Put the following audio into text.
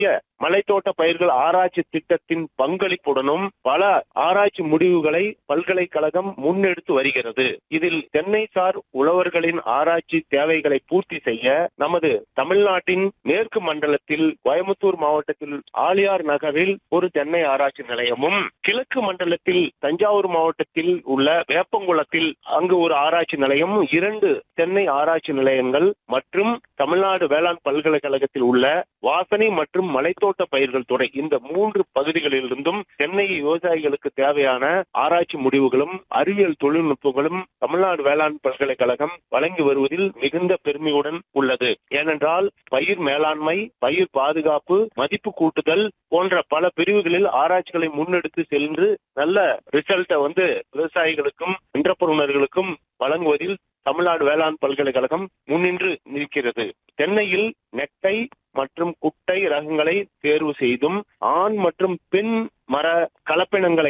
மலைத்தோட்ட பயிர்கள் ஆராய்ச்சி திட்டத்தின் பங்களிப்புடனும் பல ஆராய்ச்சி முடிவுகளை பல்கலைக்கழகம் முன்னெடுத்து வருகிறது இதில் தென்னை சார் உழவர்களின் ஆராய்ச்சி தேவைகளை பூர்த்தி செய்ய நமது தமிழ்நாட்டின் மேற்கு மண்டலத்தில் கோயம்புத்தூர் மாவட்டத்தில் ஆலியார் நகரில் ஒரு தென்னை ஆராய்ச்சி நிலையமும் கிழக்கு மண்டலத்தில் தஞ்சாவூர் மாவட்டத்தில் உள்ள வேப்பங்குளத்தில் அங்கு ஒரு ஆராய்ச்சி நிலையம் இரண்டு தென்னை ஆராய்ச்சி நிலையங்கள் மற்றும் தமிழ்நாடு வேளாண் பல்கலைக்கழகத்தில் உள்ள வாசனை மற்றும் மலைத்தோட்ட பயிர்கள் துறை இந்த மூன்று பகுதிகளிலிருந்தும் தென்னை விவசாயிகளுக்கு தேவையான ஆராய்ச்சி முடிவுகளும் அறிவியல் தொழில்நுட்பங்களும் தமிழ்நாடு வேளாண் பல்கலைக்கழகம் வழங்கி வருவதில் மிகுந்த பெருமையுடன் உள்ளது ஏனென்றால் பயிர் மேலாண்மை பயிர் பாதுகாப்பு மதிப்பு கூட்டுதல் போன்ற பல பிரிவுகளில் ஆராய்ச்சிகளை முன்னெடுத்து சென்று நல்ல ரிசல்ட்டை வந்து விவசாயிகளுக்கும் என்டர்பிரினர்களுக்கும் வழங்குவதில் தமிழ்நாடு வேளாண் பல்கலைக்கழகம் முன்னின்று நிற்கிறது தென்னையில் நெட்டை மற்றும் குட்டை ரகங்களை தேர்வு செய்தும் ஆண் மற்றும் பெண் மர கலப்பினங்களை